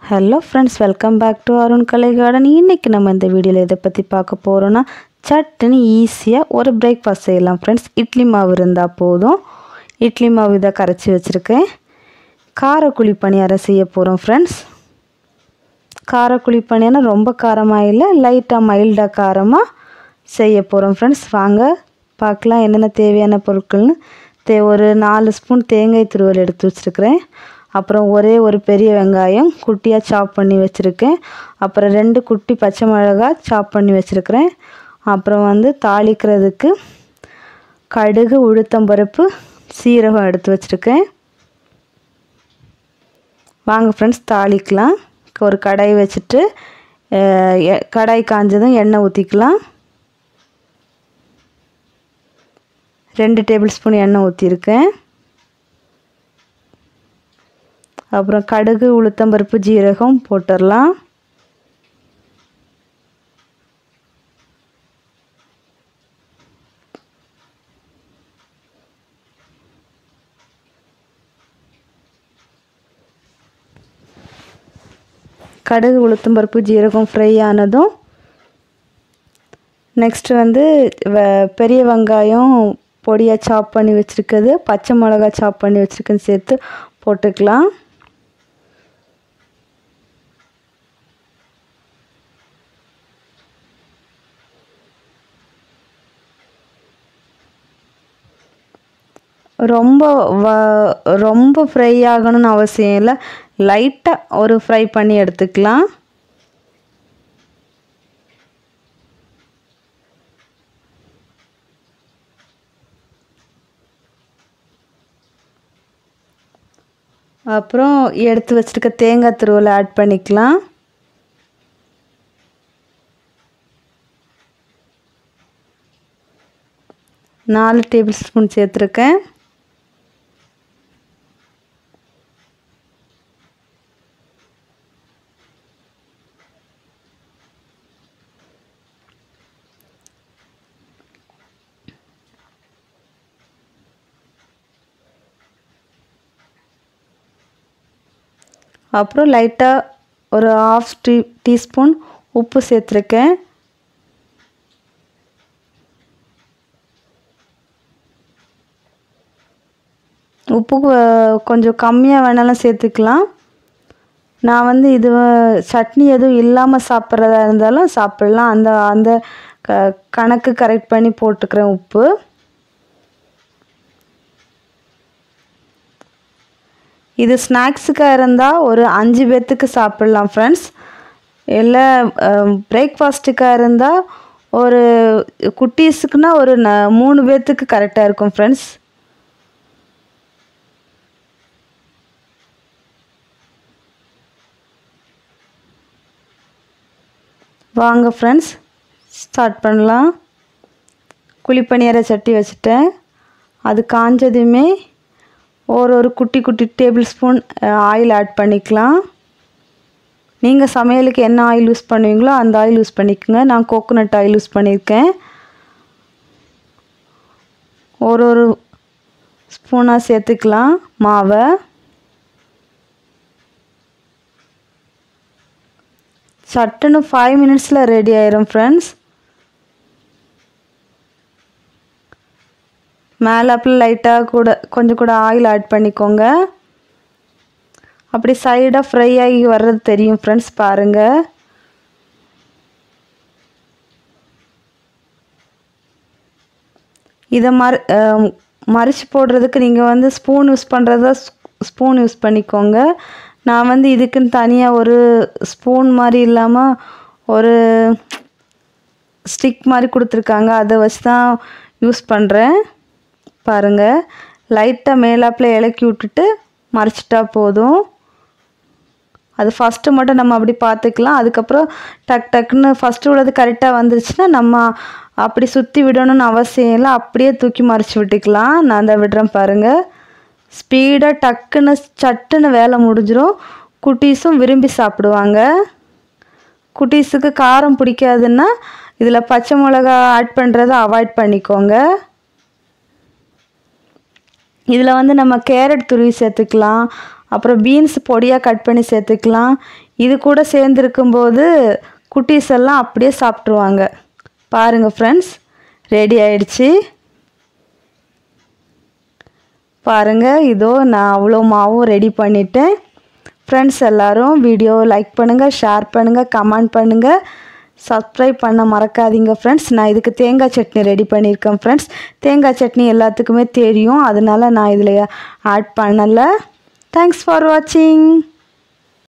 hello friends welcome back to Arun Kalai garden இன்றைக்கி நம்ம இந்த வீடியோவில் எதை பற்றி பார்க்க போகிறோன்னா சட்டுன்னு ஈஸியாக ஒரு பிரேக்ஃபாஸ்ட் செய்யலாம் ஃப்ரெண்ட்ஸ் இட்லி மாவு இருந்தால் போதும் இட்லி மாவு இதை கரைச்சி வச்சுருக்கேன் காரக்குழி பணியாரம் செய்ய போகிறோம் ஃப்ரெண்ட்ஸ் காரக்குழி பணியாரம் ரொம்ப காரமாக இல்லை லைட்டாக மைல்டாக காரமாக செய்ய போகிறோம் ஃப்ரெண்ட்ஸ் வாங்க பார்க்கலாம் என்னென்ன தேவையான பொருட்கள்னு தே ஒரு நாலு ஸ்பூன் தேங்காய் துருவல் எடுத்து வச்சுருக்கிறேன் அப்புறம் ஒரே ஒரு பெரிய வெங்காயம் குட்டியாக சாப் பண்ணி வச்சுருக்கேன் அப்புறம் ரெண்டு குட்டி பச்சை மிளகாய் சாப் பண்ணி வச்சுருக்கிறேன் அப்புறம் வந்து தாளிக்கிறதுக்கு கடுகு உளுத்தம்பருப்பு சீரகம் எடுத்து வச்சுருக்கேன் வாங்க ஃப்ரெண்ட்ஸ் தாளிக்கலாம் ஒரு கடாய் வச்சுட்டு கடாய் காஞ்சதும் எண்ணெய் ஊற்றிக்கலாம் ரெண்டு டேபிள் ஸ்பூன் எண்ணெய் ஊற்றிருக்கேன் அப்புறம் கடுகு உளுத்தம்பருப்பு ஜீரகம் போட்டுடலாம் கடுகு உளுத்தம்பருப்பு ஜீரகம் ஃப்ரை ஆனதும் நெக்ஸ்ட்டு வந்து பெரிய வெங்காயம் பொடியாக சாப் பண்ணி வச்சுருக்கிறது பச்சை மிளகா சாப் பண்ணி வச்சுருக்கேன்னு சேர்த்து போட்டுக்கலாம் ரொம்ப வ ரொம்ப ஃப்ரை ஆகணும்னு அவசியம் இல்லை லைட்டாக ஒரு ஃப்ரை பண்ணி எடுத்துக்கலாம் அப்புறம் எடுத்து வச்சுருக்க தேங்காய் துருவலை ஆட் பண்ணிக்கலாம் நாலு டேபிள் ஸ்பூன் சேர்த்துருக்கேன் அப்புறம் லைட்டாக ஒரு ஆஃப் டீ டீஸ்பூன் உப்பு சேர்த்துருக்கேன் உப்பு கொஞ்சம் கம்மியாக வேணாலும் சேர்த்துக்கலாம் நான் வந்து இது சட்னி எதுவும் இல்லாமல் சாப்பிட்றதா இருந்தாலும் சாப்பிட்லாம் அந்த அந்த க கணக்கு கரெக்ட் பண்ணி போட்டுக்கிறேன் உப்பு இது ஸ்நாக்ஸுக்காக இருந்தால் ஒரு அஞ்சு பேர்த்துக்கு சாப்பிட்லாம் ஃப்ரெண்ட்ஸ் இல்லை பிரேக்ஃபாஸ்ட்டுக்காக இருந்தால் ஒரு குட்டீஸுக்குன்னா ஒரு ந மூணு பேர்த்துக்கு கரெக்டாக இருக்கும் ஃப்ரெண்ட்ஸ் வாங்க ஃப்ரெண்ட்ஸ் ஸ்டார்ட் பண்ணலாம் குழிப்பணியார சட்டி வச்சுட்டேன் அது காஞ்சதுமே ஒரு ஒரு குட்டி குட்டி டேபிள் ஸ்பூன் ஆயில் ஆட் பண்ணிக்கலாம் நீங்கள் சமையலுக்கு என்ன ஆயில் யூஸ் பண்ணுவீங்களோ அந்த ஆயில் யூஸ் பண்ணிக்கோங்க நான் கோகோனட் ஆயில் யூஸ் பண்ணியிருக்கேன் ஒரு ஒரு ஸ்பூனாக சேர்த்துக்கலாம் மாவை சட்டுன்னு ஃபைவ் மினிட்ஸில் ரெடி ஆயிரும் ஃப்ரெண்ட்ஸ் மேலாப்பில் லைட்டாக கூட கொஞ்சம் கூட ஆயில் ஆட் பண்ணிக்கோங்க அப்படி சைடாக ஃப்ரை ஆகி வர்றது தெரியும் ஃப்ரெண்ட்ஸ் பாருங்கள் இதை மறு மறித்து போடுறதுக்கு நீங்கள் வந்து ஸ்பூன் யூஸ் பண்ணுறதா ஸ்பூன் யூஸ் பண்ணிக்கோங்க நான் வந்து இதுக்குன்னு தனியாக ஒரு ஸ்பூன் மாதிரி இல்லாமல் ஒரு ஸ்டிக் மாதிரி கொடுத்துருக்காங்க அதை வச்சு தான் யூஸ் பண்ணுறேன் பாருங்கள் லைட்டாக மேலாப்பில் இலக்கி விட்டுட்டு மறைச்சிட்டா போதும் அது ஃபஸ்ட்டு மட்டும் நம்ம அப்படி பார்த்துக்கலாம் அதுக்கப்புறம் டக் டக்குன்னு ஃபஸ்ட்டு உள்ளது கரெக்டாக வந்துருச்சுன்னா நம்ம அப்படி சுற்றி விடணும்னு அவசியம் இல்லை அப்படியே தூக்கி மறைச்சி விட்டுக்கலாம் நான் தான் விடுறேன் பாருங்கள் ஸ்பீடாக டக்குன்னு சட்டுன்னு வேலை முடிஞ்சிடும் குட்டீஸும் விரும்பி சாப்பிடுவாங்க குட்டீஸுக்கு காரம் பிடிக்காதுன்னா இதில் பச்சை மிளகா ஆட் பண்ணுறத அவாய்ட் பண்ணிக்கோங்க இதில் வந்து நம்ம கேரட் துருவி சேர்த்துக்கலாம் அப்புறம் பீன்ஸ் பொடியாக கட் பண்ணி சேர்த்துக்கலாம் இது கூட சேர்ந்துருக்கும்போது குட்டீஸ் எல்லாம் அப்படியே சாப்பிட்ருவாங்க பாருங்கள் ஃப்ரெண்ட்ஸ் ரெடி ஆயிடுச்சு பாருங்கள் இதோ நான் அவ்வளோ மாவும் ரெடி பண்ணிட்டேன் ஃப்ரெண்ட்ஸ் எல்லோரும் வீடியோ லைக் பண்ணுங்கள் ஷேர் பண்ணுங்கள் கமெண்ட் பண்ணுங்கள் சப்ஸ்கிரைப் பண்ண மறக்காதீங்க ஃப்ரெண்ட்ஸ் நான் இதுக்கு தேங்காய் சட்னி ரெடி பண்ணியிருக்கேன் ஃப்ரெண்ட்ஸ் தேங்காய் சட்னி எல்லாத்துக்குமே தெரியும் அதனால நான் இதில் ஆட் பண்ணலை தேங்க்ஸ் ஃபார் வாட்சிங்